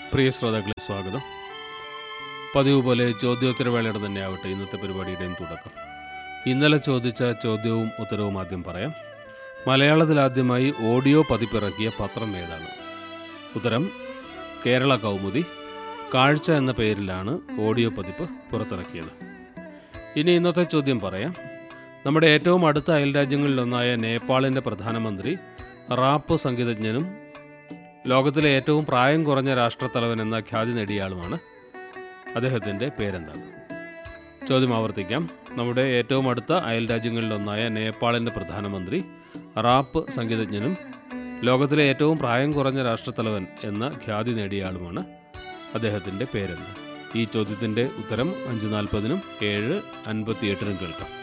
പ്രിയ ശ്രോതാക്കളെ സ്വാഗതം പതിവ് പോലെ ചോദ്യോത്തരവേളയുടെ തന്നെ ആവട്ടെ ഇന്നത്തെ പരിപാടിയുടെയും തുടക്കം ഇന്നലെ ചോദിച്ച ചോദ്യവും ഉത്തരവും ആദ്യം പറയാം മലയാളത്തിൽ ആദ്യമായി ഓഡിയോ പതിപ്പിറക്കിയ പത്രം ഏതാണ് ഉത്തരം കേരള കൗമുദി കാഴ്ച എന്ന പേരിലാണ് ഓഡിയോ പതിപ്പ് പുറത്തിറക്കിയത് ഇനി ഇന്നത്തെ ചോദ്യം പറയാം നമ്മുടെ ഏറ്റവും അടുത്ത അയൽരാജ്യങ്ങളിലൊന്നായ നേപ്പാളിൻ്റെ പ്രധാനമന്ത്രി റാപ്പ് സംഗീതജ്ഞനും ലോകത്തിലെ ഏറ്റവും പ്രായം കുറഞ്ഞ രാഷ്ട്രത്തലവൻ എന്ന ഖ്യാതി നേടിയ ആളുമാണ് അദ്ദേഹത്തിൻ്റെ പേരെന്താണ് ചോദ്യം ആവർത്തിക്കാം നമ്മുടെ ഏറ്റവും അടുത്ത അയൽ രാജ്യങ്ങളിലൊന്നായ നേപ്പാളിൻ്റെ പ്രധാനമന്ത്രി റാപ്പ് സംഗീതജ്ഞനും ലോകത്തിലെ ഏറ്റവും പ്രായം കുറഞ്ഞ രാഷ്ട്രത്തലവൻ എന്ന ഖ്യാതി നേടിയ ആളുമാണ് അദ്ദേഹത്തിൻ്റെ പേരെന്ത് ഈ ചോദ്യത്തിൻ്റെ ഉത്തരം അഞ്ച് നാൽപ്പതിനും ഏഴ് അൻപത്തിയെട്ടിനും കേൾക്കാം